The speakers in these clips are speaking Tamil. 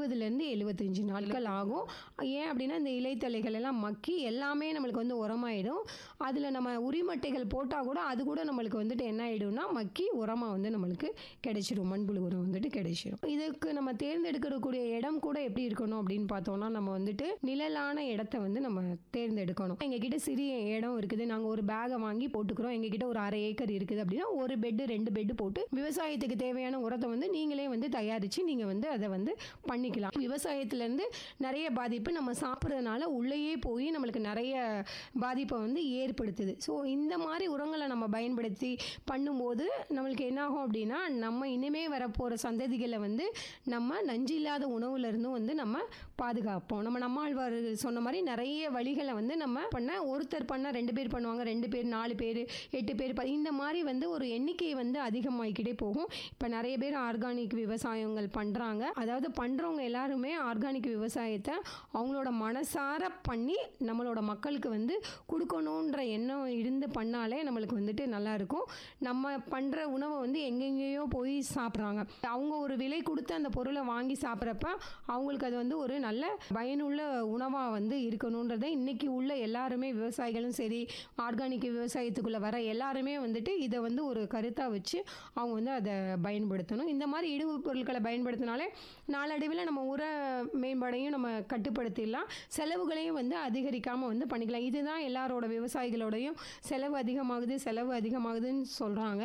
எழுபதுலேருந்து எழுபத்தஞ்சு நாட்கள் ஆகும் ஏன் அப்படின்னா இந்த இலைத்தழைகள் எல்லாம் மக்கி எல்லாமே நம்மளுக்கு வந்து உரமாயிடும் அதில் நம்ம உரிமட்டைகள் போட்டால் கூட அது கூட நம்மளுக்கு வந்துட்டு என்ன ஆகிடும்னா மக்கி உரமாக வந்து நம்மளுக்கு கிடைச்சிடும் மண்புழு உரம் வந்துட்டு கிடைச்சிடும் இதுக்கு நம்ம தேர்ந்தெடுக்கக்கூடிய இடம் கூட எப்படி இருக்கணும் அப்படின்னு பார்த்தோம்னா நம்ம வந்துட்டு நிழலான இடத்த வந்து நம்ம தேர்ந்தெடுக்கணும் எங்ககிட்ட சிறிய இடம் இருக்குது நாங்கள் ஒரு பேகை வாங்கி போட்டுக்கிறோம் எங்ககிட்ட ஒரு அரை ஏக்கர் இருக்குது அப்படின்னா ஒரு பெட்டு ரெண்டு பெட்டு போட்டு விவசாயத்துக்கு தேவையான உரத்தை வந்து நீங்களே வந்து தயாரித்து நீங்கள் வந்து அதை வந்து பண்ணிக்கலாம் விவசாயத்துலேருந்து நிறைய பாதிப்பு நம்ம சாப்பிட்றதுனால உள்ளேயே போய் நம்மளுக்கு நிறைய பாதிப்பை வந்து ஏற்படுத்துது ஸோ இந்த மாதிரி உரங்களை நம்ம பயன்படுத்தி பண்ணும்போது நம்மளுக்கு என்னாகும் அப்படின்னா நம்ம இனிமே வரப்போகிற சந்ததிகளை வந்து நம்ம நஞ்சு இல்லாத உணவுல இருந்தும் வந்து நம்ம பாதுகாப்போம் நம்ம நம்மாழ்வார் சொன்ன மாதிரி நிறைய வழிகளை வந்து நம்ம பண்ண ஒருத்தர் பண்ண ரெண்டு பேர் பண்ணுவாங்க ரெண்டு பேர் நாலு பேர் எட்டு பேர் ப- இந்த மாதிரி வந்து ஒரு எண்ணிக்கை வந்து அதிகமாகிக்கிட்டே போகும் இப்போ நிறைய பேர் ஆர்கானிக் விவசாயங்கள் பண்ணுறாங்க அதாவது பண்ணுறவங்க எல்லாருமே ஆர்கானிக் விவசாயத்தை அவங்களோட மனசார பண்ணி நம்மளோட மக்களுக்கு வந்து கொடுக்கணுன்ற எண்ணம் இருந்து பண்ணாலே நம்மளுக்கு வந்துட்டு நல்லா இருக்கும் நம்ம பண்ணுற உணவை வந்து எங்கெங்கேயோ போய் சாப்பிட்றாங்க அவங்க ஒரு விலை கொடுத்து அந்த பொருளை வாங்கி சாப்பிட்றப்ப அவங்களுக்கு அது வந்து ஒரு நல்ல பயனுள்ள உணவாக வந்து இருக்கணுன்றதை இன்னைக்கு உள்ள எல்லாருமே விவசாயிகளும் சரி ஆர்கானிக் விவசாயத்துக்குள்ளே வர எல்லாருமே வந்துட்டு இதை வந்து ஒரு கருத்தாக வச்சு அவங்க வந்து அதை பயன்படுத்தணும் இந்த மாதிரி இடுவு பொருட்களை பயன்படுத்தினாலே நாளடைவில் நம்ம உர மேம்பாடையும் நம்ம கட்டுப்படுத்திடலாம் செலவுகளையும் வந்து அதிகரிக்காமல் வந்து பண்ணிக்கலாம் இதுதான் எல்லாரோட விவசாயிகளோடையும் செலவு அதிகமாகுது செலவு அதிகமாகுதுன்னு சொல்கிறாங்க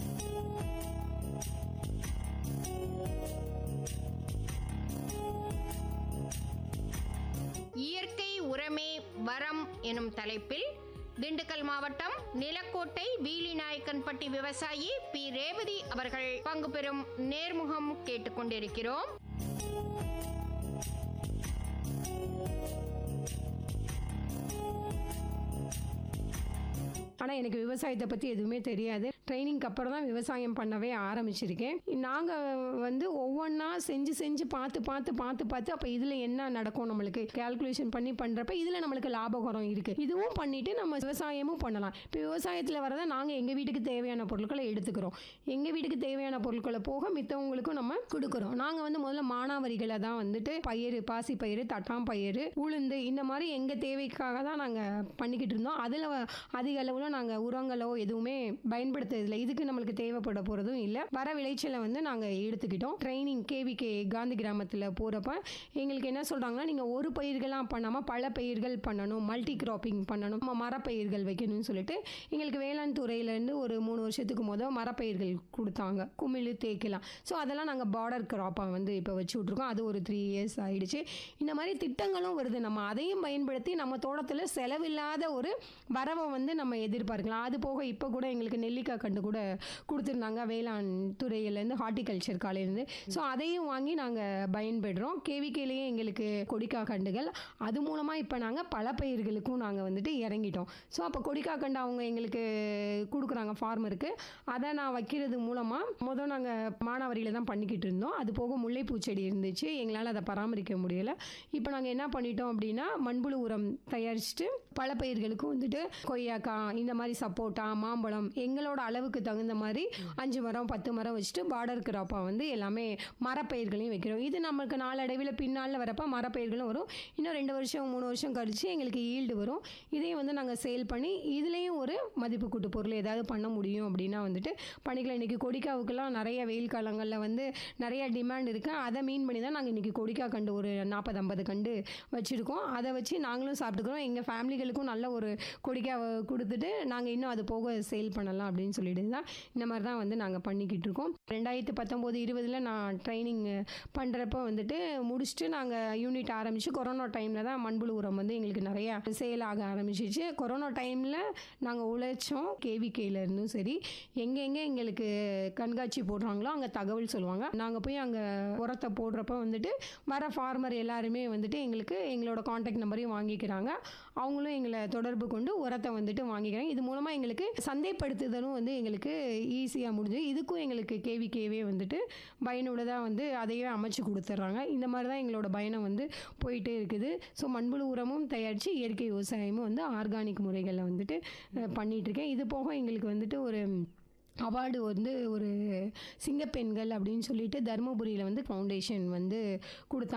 இயற்கை உரமே வரம் எனும் தலைப்பில் திண்டுக்கல் மாவட்டம் நிலக்கோட்டை வீலிநாயக்கன்பட்டி விவசாயி பி ரேவதி அவர்கள் பங்கு பெறும் நேர்முகம் கேட்டுக்கொண்டிருக்கிறோம் ஆனால் எனக்கு விவசாயத்தை பற்றி எதுவுமே தெரியாது ட்ரைனிங்க்கு அப்புறம் தான் விவசாயம் பண்ணவே ஆரம்பிச்சிருக்கேன் நாங்கள் வந்து ஒவ்வொன்றா செஞ்சு செஞ்சு பார்த்து பார்த்து பார்த்து பார்த்து அப்போ இதில் என்ன நடக்கும் நம்மளுக்கு கால்குலேஷன் பண்ணி பண்ணுறப்ப இதில் நம்மளுக்கு லாபகரம் இருக்குது இதுவும் பண்ணிவிட்டு நம்ம விவசாயமும் பண்ணலாம் இப்போ விவசாயத்தில் வரதை நாங்கள் எங்கள் வீட்டுக்கு தேவையான பொருட்களை எடுத்துக்கிறோம் எங்கள் வீட்டுக்கு தேவையான பொருட்களை போக மித்தவங்களுக்கும் நம்ம கொடுக்குறோம் நாங்கள் வந்து முதல்ல மானாவரிகளை தான் வந்துட்டு பயிர் பாசி பயிர் தட்டாம் பயிர் உளுந்து இந்த மாதிரி எங்கள் தேவைக்காக தான் நாங்கள் பண்ணிக்கிட்டு இருந்தோம் அதில் அதிக அளவில் நாங்கள் உரங்களோ எதுவுமே பயன்படுத்துறதில்ல இதுக்கு நம்மளுக்கு தேவைப்பட போகிறதும் இல்லை வர விளைச்சலை வந்து நாங்கள் எடுத்துக்கிட்டோம் ட்ரைனிங் கேவிகே காந்தி கிராமத்தில் போகிறப்ப எங்களுக்கு என்ன சொல்கிறாங்கன்னா நீங்கள் ஒரு பயிர்களாக பண்ணாமல் பல பயிர்கள் பண்ணணும் மல்டி கிராப்பிங் பண்ணணும் ம- மரப்பயிர்கள் வைக்கணும்னு சொல்லிட்டு எங்களுக்கு வேளாண் துறையிலேருந்து ஒரு மூணு வருஷத்துக்கு முதல் மரப்பயிர்கள் கொடுத்தாங்க குமிழ் தேக்கலாம் ஸோ அதெல்லாம் நாங்கள் பார்டர் கிராப்பாக வந்து இப்போ வச்சு விட்ருக்கோம் அது ஒரு த்ரீ இயர்ஸ் ஆயிடுச்சு இந்த மாதிரி திட்டங்களும் வருது நம்ம அதையும் பயன்படுத்தி நம்ம தோட்டத்தில் செலவில்லாத ஒரு வரவை வந்து நம்ம எதிர்பார்க்கலாம் அது போக இப்போ கூட எங்களுக்கு நெல்லிக்காய் கண்டு கூட கொடுத்துருந்தாங்க வேளாண் துறையிலேருந்து ஹார்ட்டிகல்ச்சர் காலையிலேருந்து ஸோ அதையும் வாங்கி நாங்கள் பயன்படுறோம் கேவிகேலேயே எங்களுக்கு கொடிக்காய் கண்டுகள் அது மூலமாக இப்போ நாங்கள் பல பயிர்களுக்கும் நாங்கள் வந்துட்டு இறங்கிட்டோம் ஸோ அப்போ கொடிக்காய் கண்டு அவங்க எங்களுக்கு கொடுக்குறாங்க ஃபார்மருக்கு அதை நான் வைக்கிறது மூலமாக முதல் நாங்கள் மானாவரியில் தான் பண்ணிக்கிட்டு இருந்தோம் அது போக முல்லைப்பூ செடி இருந்துச்சு எங்களால் அதை பராமரிக்க முடியலை இப்போ நாங்கள் என்ன பண்ணிட்டோம் அப்படின்னா மண்புழு உரம் தயாரிச்சுட்டு பல பயிர்களுக்கும் வந்துட்டு கொய்யாக்காய் இந்த மாதிரி சப்போட்டா மாம்பழம் எங்களோட அளவுக்கு தகுந்த மாதிரி அஞ்சு மரம் பத்து மரம் வச்சுட்டு பார்டர் கிராப்பாக வந்து எல்லாமே மரப்பயிர்களையும் வைக்கிறோம் இது நமக்கு நாளடைவில் பின்னால் வரப்போ மரப்பயிர்களும் வரும் இன்னும் ரெண்டு வருஷம் மூணு வருஷம் கழிச்சு எங்களுக்கு ஈல்டு வரும் இதையும் வந்து நாங்கள் சேல் பண்ணி இதுலேயும் ஒரு மதிப்பு கூட்டு பொருள் ஏதாவது பண்ண முடியும் அப்படின்னா வந்துட்டு பண்ணிக்கலாம் இன்றைக்கி கொடிக்காவுக்கெல்லாம் நிறைய வெயில் காலங்களில் வந்து நிறைய டிமாண்ட் இருக்குது அதை மீன் பண்ணி தான் நாங்கள் இன்றைக்கி கொடிக்கா கண்டு ஒரு நாற்பது ஐம்பது கண்டு வச்சுருக்கோம் அதை வச்சு நாங்களும் சாப்பிட்டுக்கிறோம் எங்கள் ஃபேமிலிகளுக்கும் நல்ல ஒரு கொடிக்காவை கொடுத்துட்டு நாங்கள் இன்னும் அது போக சேல் பண்ணலாம் அப்படின்னு சொல்லிட்டு தான் இந்த மாதிரி தான் வந்து நாங்கள் பண்ணிக்கிட்டு இருக்கோம் ரெண்டாயிரத்து பத்தொம்போது இருபதில் நான் ட்ரைனிங் பண்ணுறப்ப வந்துட்டு முடிச்சுட்டு நாங்கள் யூனிட் ஆரம்பித்து கொரோனா டைமில் தான் மண்புழு உரம் வந்து எங்களுக்கு நிறையா சேல் ஆக ஆரம்பிச்சிச்சு கொரோனா டைமில் நாங்கள் உழைச்சோம் கேவிகேல இருந்தும் சரி எங்கெங்கே எங்களுக்கு கண்காட்சி போடுறாங்களோ அங்கே தகவல் சொல்லுவாங்க நாங்கள் போய் அங்கே உரத்தை போடுறப்ப வந்துட்டு வர ஃபார்மர் எல்லாருமே வந்துட்டு எங்களுக்கு எங்களோட காண்டாக்ட் நம்பரையும் வாங்கிக்கிறாங்க அவங்களும் எங்களை தொடர்பு கொண்டு உரத்தை வந்துட்டு வாங்கிக்கிறாங்க இது மூலமாக எங்களுக்கு சந்தைப்படுத்துதலும் வந்து எங்களுக்கு ஈஸியாக முடிஞ்சு இதுக்கும் எங்களுக்கு கேவிகேவே வந்துட்டு பயனுள்ளதாக வந்து அதையே அமைச்சு கொடுத்துட்றாங்க இந்த மாதிரி தான் எங்களோட பயணம் வந்து போயிட்டே இருக்குது ஸோ மண்புழு உரமும் தயாரித்து இயற்கை விவசாயமும் வந்து ஆர்கானிக் முறைகளில் வந்துட்டு அஹ், பண்ணிட்டு இருக்கேன் இது போக எங்களுக்கு வந்துட்டு ஒரு அவார்டு வந்து ஒரு சிங்கப்பெண்கள் அப்படின்னு சொல்லிட்டு தருமபுரியில் வந்து ஃபவுண்டேஷன் வந்து கொடுத்தாங்க